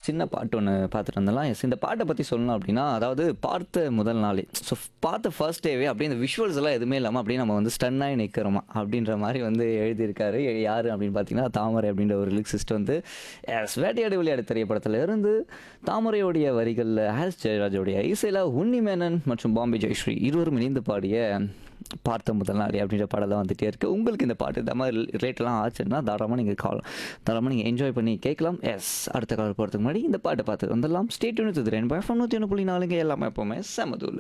சின்ன பாட்டு ஒன்று பார்த்துட்டு வந்துடலாம் எஸ் இந்த பாட்டை பற்றி சொல்லணும் அப்படின்னா அதாவது பார்த்த முதல் நாளே ஸோ பார்த்த ஃபர்ஸ்ட் டேவே அப்படியே இந்த விஷுவல்ஸ் எல்லாம் எதுவுமே இல்லாமல் அப்படியே நம்ம வந்து ஸ்டன்னாகி நிற்கிறோமா அப்படின்ற மாதிரி வந்து எழுதியிருக்காரு யார் அப்படின்னு பார்த்தீங்கன்னா தாமரை அப்படின்ற ஒரு லிரிக்ஸிஸ்ட் வந்து எஸ் வேட்டையாடு விளையாடு திரைப்படத்தில் இருந்து தாமரையோடைய வரிகளில் ஹாரிஸ் ஜெயராஜோடைய இசையில் உன்னி மேனன் மற்றும் பாம்பே ஜெயஸ்ரீ இருவரும் இணைந்து பாடிய பார்த்த முதல் நாளே அப்படின்ற பாடல் தான் வந்துட்டே இருக்குது உங்களுக்கு இந்த பாட்டு இந்த மாதிரி ரேட்லாம் ஆச்சுன்னா தாராளமாக நீங்கள் கால் தாராளமாக நீங்கள் என்ஜாய் பண்ணி கேட்கலாம் எஸ் அடுத்த கால் போகிறதுக்கு முன்னாடி இந்த பாட்டை பார்த்து வந்துடலாம் ஸ்டேட் யூனிட் ரெண்டு பாய் நூற்றி ஒன்று புள்ளி நாலுங்க எல்லாமே எப்போவுமே செமதூள்